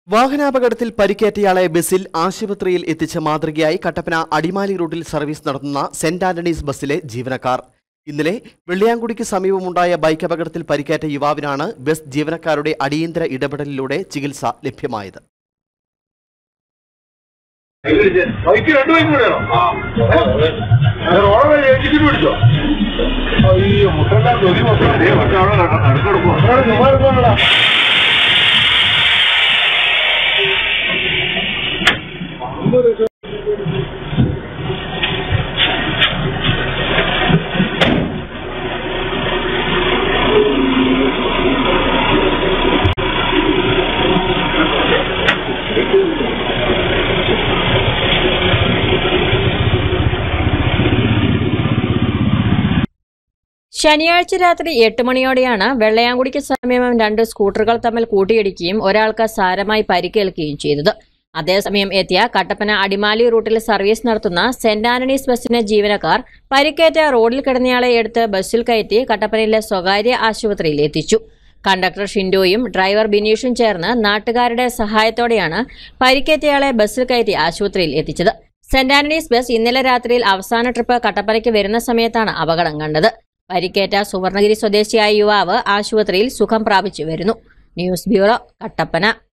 വാഹനാപകടത്തിൽ പരിക്കേറ്റയാളെ ബസ്സിൽ ആശുപത്രിയിൽ എത്തിച്ച മാതൃകയായി കട്ടപ്പന അടിമാലി റൂട്ടിൽ സർവീസ് നടത്തുന്ന സെന്റ് ആന്റണീസ് ബസ്സിലെ ജീവനക്കാർ ഇന്നലെ വെള്ളിയാങ്കുടിക്ക് സമീപമുണ്ടായ ബൈക്ക് അപകടത്തിൽ പരിക്കേറ്റ യുവാവിനാണ് ബസ് ജീവനക്കാരുടെ അടിയന്തര ഇടപെടലിലൂടെ ചികിത്സ ലഭ്യമായത് ബൈക്ക് രണ്ട് ബൈക്ക് കൂടെയാണോ റോഡ് വഴി ഏറ്റിട്ട് പിടിച്ചോ അയ്യോ മുട്ടെല്ലാം തൊലി മൊത്തം അടുക്കെടുക്കും ശനിയാഴ്ച രാത്രി എട്ട് മണിയോടെയാണ് വെള്ളയാങ്കുടിക്ക് സമീപം രണ്ട് സ്കൂട്ടറുകൾ തമ്മിൽ കൂട്ടിയിടിക്കുകയും ഒരാൾക്ക് സാരമായി പരിക്കേൽക്കുകയും ചെയ്തത് അതേസമയം എത്തിയ കട്ടപ്പന അടിമാലി റൂട്ടിൽ സർവീസ് നടത്തുന്ന സെന്റ് ആന്റണീസ് ബസിന്റെ ജീവനക്കാർ പരിക്കേറ്റ റോഡിൽ കിടന്നയാളെ എടുത്ത് ബസ്സിൽ കയറ്റി കട്ടപ്പനയിലെ സ്വകാര്യ ആശുപത്രിയിൽ എത്തിച്ചു കണ്ടക്ടർ ഷിൻഡോയും ഡ്രൈവർ ബിനീഷും ചേർന്ന് നാട്ടുകാരുടെ സഹായത്തോടെയാണ് പരിക്കേറ്റയാളെ ബസ്സിൽ കയറ്റി ആശുപത്രിയിൽ എത്തിച്ചത് സെന്റ് ആന്റണീസ് ബസ് ഇന്നലെ രാത്രിയിൽ അവസാന ട്രിപ്പ് കട്ടപ്പനയ്ക്ക് വരുന്ന സമയത്താണ് അപകടം കണ്ടത് പരിക്കേറ്റ സുവർണഗിരി സ്വദേശിയായ യുവാവ് ആശുപത്രിയിൽ സുഖം പ്രാപിച്ചു വരുന്നു ന്യൂസ് ബ്യൂറോ കട്ടപ്പന